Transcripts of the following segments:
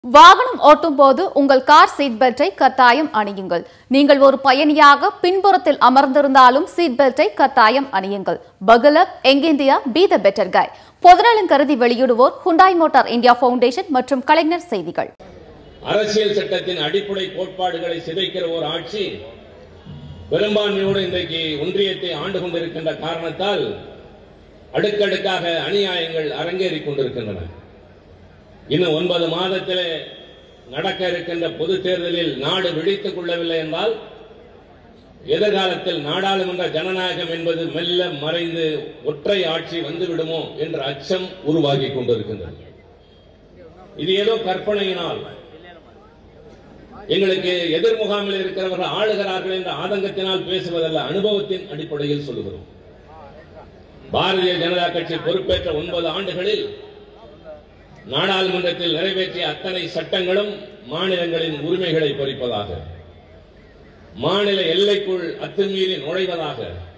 வாகனம் ஓட்டும் போது உங்கள் கார் சீட் பெல்ட்டை கட்டாயம் அணியுங்கள் நீங்கள் ஒரு பயணியாக பின்புறத்தில் அமர்ந்திருந்தாலும் சீட் பெல்ட்டை கட்டாயம் அணியுங்கள் பகலப் young India be the better கை பொதுநலன் கருதி வெளியிடுவோர் ஹுண்டாய் மோட்டார் இந்தியா ஃபவுண்டேஷன் மற்றும் கலைஞர் செய்திகள் அரசியல் சட்டத்தின் அடிப்படை கோட்பாடுகளை சிதைக்கிற ஒரு ஆட்சி பெரும்பான்மையோடு இன்றைக்கு ஒன்றியத்தை ஆண்டு கொண்டிருக்கின்ற காரணத்தால் அடுக்கடுக்காக அநியாயங்கள் அரங்கேறிக் கொண்டிருக்கின்றன இன்னும் ஒன்பது மாதத்திலே நடக்க இருக்கின்ற பொது தேர்தலில் நாடு விழித்துக் கொள்ளவில்லை என்றால் எதிர்காலத்தில் நாடாளுமன்ற ஜனநாயகம் என்பது மெல்ல மறைந்து ஒற்றை ஆட்சி வந்துவிடுமோ என்ற அச்சம் உருவாகி கொண்டிருக்கின்றது இது ஏதோ கற்பனையினால் எங்களுக்கு எதிர் முகாமில் இருக்கிறவர்கள் ஆளுகிறார்கள் என்ற ஆதங்கத்தினால் பேசுவதல்ல அனுபவத்தின் அடிப்படையில் சொல்லுகிறோம் பாரதிய ஜனதா கட்சி பொறுப்பேற்ற ஒன்பது ஆண்டுகளில் நாடாளுமன்றத்தில் நிறைவேற்றிய அத்தனை சட்டங்களும் மாநிலங்களின் உரிமைகளை பறிப்பதாக மாநில எல்லைக்குள் அத்துமீறி நுழைவதாக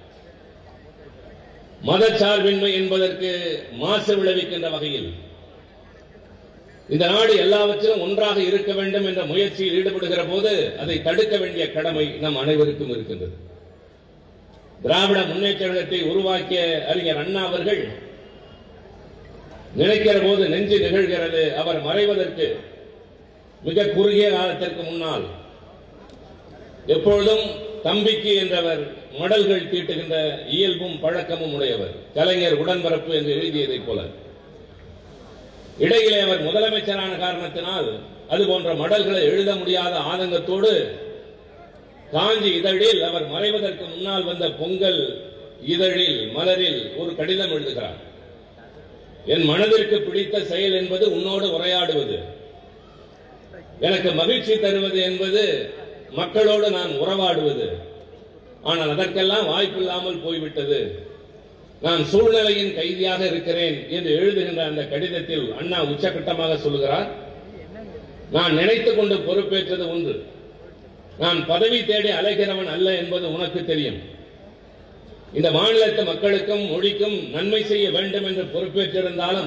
மதச்சார்பின்மை என்பதற்கு மாசு விளைவிக்கின்ற வகையில் இந்த நாடு எல்லாவற்றிலும் ஒன்றாக இருக்க வேண்டும் என்ற முயற்சியில் ஈடுபடுகிற போது அதை தடுக்க வேண்டிய கடமை நம் அனைவருக்கும் இருக்கின்றது திராவிட முன்னேற்ற கழகத்தை உருவாக்கிய அறிஞர் அண்ணா அவர்கள் நினைக்கிற போது நெஞ்சு நிகழ்கிறது அவர் மறைவதற்கு மிக குறுகிய காலத்திற்கு முன்னால் எப்பொழுதும் தம்பிக்கு என்றவர் மடல்கள் தீட்டுகின்ற இயல்பும் பழக்கமும் உடையவர் கலைஞர் உடன்பரப்பு என்று எழுதியதைப் போல இடையிலே அவர் முதலமைச்சரான காரணத்தினால் அது போன்ற மடல்களை எழுத முடியாத ஆதங்கத்தோடு காஞ்சி இதழில் அவர் மறைவதற்கு முன்னால் வந்த பொங்கல் இதழில் மலரில் ஒரு கடிதம் எழுதுகிறார் என் மனதிற்கு பிடித்த செயல் என்பது உன்னோடு உரையாடுவது எனக்கு மகிழ்ச்சி தருவது என்பது மக்களோடு நான் உறவாடுவது ஆனால் அதற்கெல்லாம் வாய்ப்பில்லாமல் போய்விட்டது நான் சூழ்நிலையின் கைதியாக இருக்கிறேன் என்று எழுதுகின்ற அந்த கடிதத்தில் அண்ணா உச்சகட்டமாக சொல்லுகிறார் நான் நினைத்துக் கொண்டு பொறுப்பேற்றது ஒன்று நான் பதவி தேடி அலைகிறவன் அல்ல என்பது உனக்கு தெரியும் இந்த மாநிலத்து மக்களுக்கும் மொழிக்கும் நன்மை செய்ய வேண்டும் என்று பொறுப்பேற்றிருந்தாலும்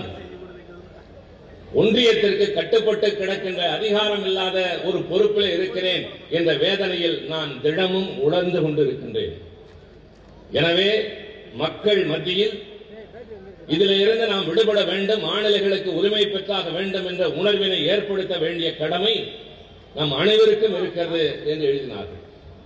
ஒன்றியத்திற்கு கட்டுப்பட்டு கிடக்கின்ற அதிகாரம் இல்லாத ஒரு பொறுப்பில் இருக்கிறேன் என்ற வேதனையில் நான் தினமும் உணர்ந்து கொண்டிருக்கின்றேன் எனவே மக்கள் மத்தியில் இதில் இருந்து நாம் விடுபட வேண்டும் மாநிலங்களுக்கு உரிமை பெற்றாக வேண்டும் என்ற உணர்வினை ஏற்படுத்த வேண்டிய கடமை நம் அனைவருக்கும் இருக்கிறது என்று எழுதினார்கள்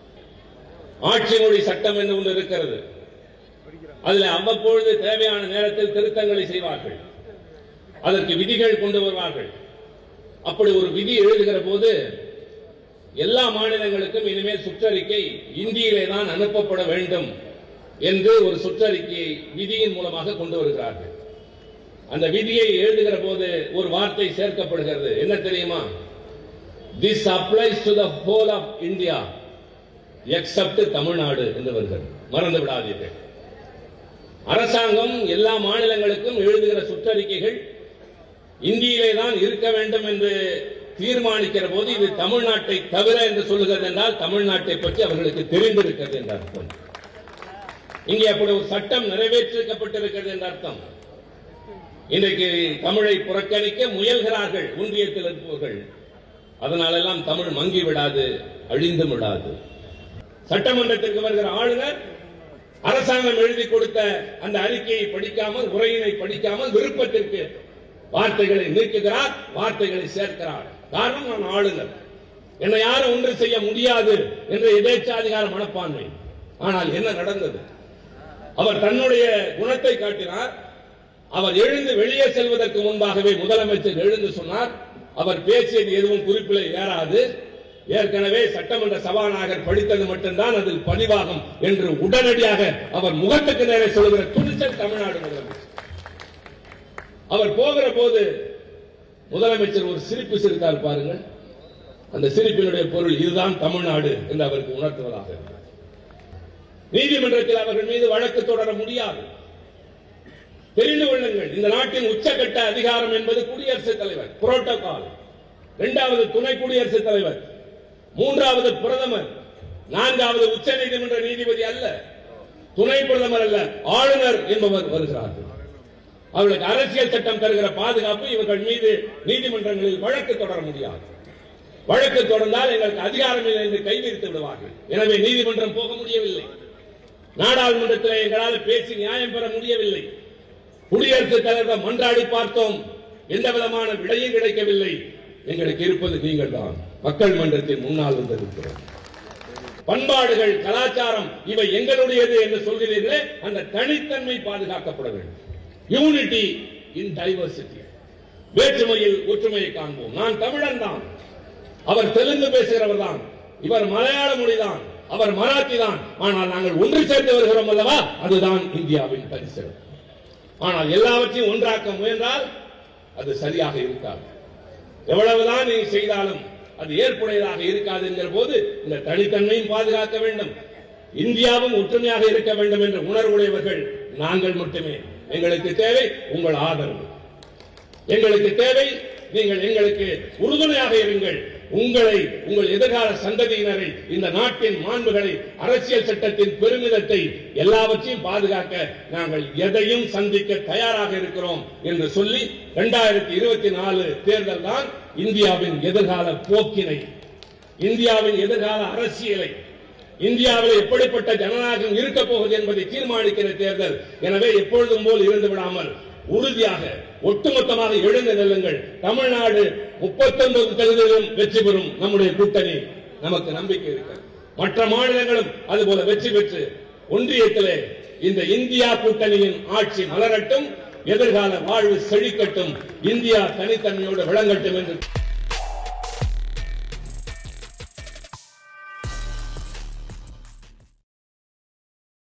ஆட்சி மொழி சட்டம் என்று ஒன்று இருக்கிறது அதில் அவ்வப்பொழுது தேவையான நேரத்தில் திருத்தங்களை செய்வார்கள் அதற்கு விதிகள் கொண்டு வருவார்கள் அப்படி ஒரு விதி எழுதுகிற போது எல்லா மாநிலங்களுக்கும் இனிமேல் சுற்றறிக்கை இந்தியிலே தான் அனுப்பப்பட வேண்டும் என்று ஒரு சுற்றறிக்கையை விதியின் மூலமாக கொண்டு வருகிறார்கள் அந்த விதியை எழுதுகிற போது ஒரு வார்த்தை சேர்க்கப்படுகிறது என்ன தெரியுமா this applies to the whole of India except Tamil Nadu என்று வருகிறது மறந்து விடாதீர்கள் அரசாங்கம் எல்லா மாநிலங்களுக்கும் எழுதுகிற சுற்றறிக்கைகள் இந்தியிலே தான் இருக்க வேண்டும் என்று தீர்மானிக்கிற போது இது தமிழ்நாட்டை தவிர என்று சொல்லுகிறது என்றால் தமிழ்நாட்டை பற்றி அவர்களுக்கு தெரிந்திருக்கிறது என்ற அர்த்தம் இங்கே அப்படி ஒரு சட்டம் நிறைவேற்றிருக்கப்பட்டிருக்கிறது என்ற அர்த்தம் இன்றைக்கு தமிழை புறக்கணிக்க முயல்கிறார்கள் ஒன்றியத்தில் இருப்பவர்கள் அதனாலெல்லாம் தமிழ் மங்கி விடாது அழிந்து விடாது சட்டமன்றத்திற்கு வருகிற ஆளுநர் அரசாங்கம் எழுதி கொடுத்த அந்த அறிக்கையை படிக்காமல் உரையினை படிக்காமல் விருப்பத்திற்கு வார்த்தைகளை நீக்குகிறார் வார்த்தைகளை சேர்க்கிறார் காரணம் நான் ஆளுநர் என்னை யாரும் ஒன்று செய்ய முடியாது என்ற எதேச்சாதிகார மனப்பான்மை ஆனால் என்ன நடந்தது அவர் தன்னுடைய குணத்தை காட்டினார் அவர் எழுந்து வெளியே செல்வதற்கு முன்பாகவே முதலமைச்சர் எழுந்து சொன்னார் அவர் பேசியது எதுவும் குறிப்பில் ஏறாது ஏற்கனவே சட்டமன்ற சபாநாயகர் படித்தது மட்டும்தான் அதில் பதிவாகும் என்று உடனடியாக அவர் முகத்துக்கு நேரே சொல்கிற துணிச்சல் தமிழ்நாடு முதலமைச்சர் அவர் போகிற போது முதலமைச்சர் ஒரு சிரிப்பு சிரித்தார் பாருங்கள் அந்த சிரிப்பினுடைய பொருள் இதுதான் தமிழ்நாடு என்று அவருக்கு உணர்த்துவதாக இருக்கிறது. நீதிமன்றத்தில் அவர்கள் மீது வழக்கு தொடர முடியாது தெரிந்து கொள்ளுங்கள் இந்த நாட்டின் உச்சகட்ட அதிகாரம் என்பது குடியரசுத் தலைவர் புரோட்டோகால் இரண்டாவது துணை குடியரசுத் தலைவர் மூன்றாவது பிரதமர் நான்காவது உச்ச நீதிமன்ற நீதிபதி அல்ல துணை பிரதமர் அல்ல ஆளுநர் என்பவர் வருகிறார்கள் அவர்களுக்கு அரசியல் சட்டம் தருகிற பாதுகாப்பு இவர்கள் மீது நீதிமன்றங்களில் வழக்கு தொடர முடியாது வழக்கு தொடர்ந்தால் எங்களுக்கு அதிகாரம் இல்லை என்று கைவிரித்து விடுவார்கள் எனவே நீதிமன்றம் போக முடியவில்லை நாடாளுமன்றத்தில் எங்களால் பேசி நியாயம் பெற முடியவில்லை குடியரசுத் தலைவர் மன்றாடி பார்த்தோம் எந்த விதமான விடையும் கிடைக்கவில்லை எங்களுக்கு இருப்பது நீங்கள் தான் மக்கள் மன்றத்தில் முன்னால் வந்திருக்கிறோம் பண்பாடுகள் கலாச்சாரம் இவை எங்களுடையது என்று சொல்கிறீர்களே அந்த தனித்தன்மை பாதுகாக்கப்பட வேண்டும் யூனிட்டி இன் டைவர்சிட்டி வேற்றுமையில் ஒற்றுமையை காண்போம் நான் தமிழன் தான் அவர் தெலுங்கு பேசுகிறவர் தான் இவர் மலையாள மொழிதான் அவர் மராத்தி தான் ஆனால் நாங்கள் ஒன்று சேர்ந்து வருகிறோம் அல்லவா அதுதான் இந்தியாவின் பரிசு ஆனால் எல்லாவற்றையும் ஒன்றாக்க முயன்றால் அது சரியாக இருக்காது எவ்வளவுதான் நீ செய்தாலும் அது ஏற்புடையதாக இருக்காது என்கிற போது இந்த தனித்தன்மையும் பாதுகாக்க வேண்டும் இந்தியாவும் ஒற்றுமையாக இருக்க வேண்டும் என்ற உணர்வுடையவர்கள் நாங்கள் மட்டுமே எங்களுக்கு தேவை உங்கள் ஆதரவு எங்களுக்கு தேவை நீங்கள் எங்களுக்கு உறுதுணையாக இருங்கள் உங்களை உங்கள் எதிர்கால சந்ததியினரை இந்த நாட்டின் மாண்புகளை அரசியல் சட்டத்தின் பெருமிதத்தை எல்லாவற்றையும் பாதுகாக்க நாங்கள் எதையும் சந்திக்க தயாராக இருக்கிறோம் என்று சொல்லி இரண்டாயிரத்தி இருபத்தி நாலு தேர்தல் தான் இந்தியாவின் எதிர்கால போக்கினை இந்தியாவின் எதிர்கால அரசியலை இந்தியாவில் எப்படிப்பட்ட ஜனநாயகம் இருக்க போகுது என்பதை தீர்மானிக்கிற தேர்தல் எனவே எப்பொழுதும் போல் இருந்து விடாமல் உறுதியாக ஒட்டுமொத்தமாக எழுந்து நெல்லுங்கள் தமிழ்நாடு முப்பத்தொன்பது தொகுதிகளும் வெற்றி பெறும் நம்முடைய கூட்டணி நமக்கு நம்பிக்கை இருக்கு மற்ற மாநிலங்களும் அதுபோல வெற்றி பெற்று ஒன்றியத்திலே இந்த இந்தியா கூட்டணியின் ஆட்சி மலரட்டும் எதிர்கால வாழ்வு செழிக்கட்டும் இந்தியா தனித்தன்மையோடு விளங்கட்டும் என்று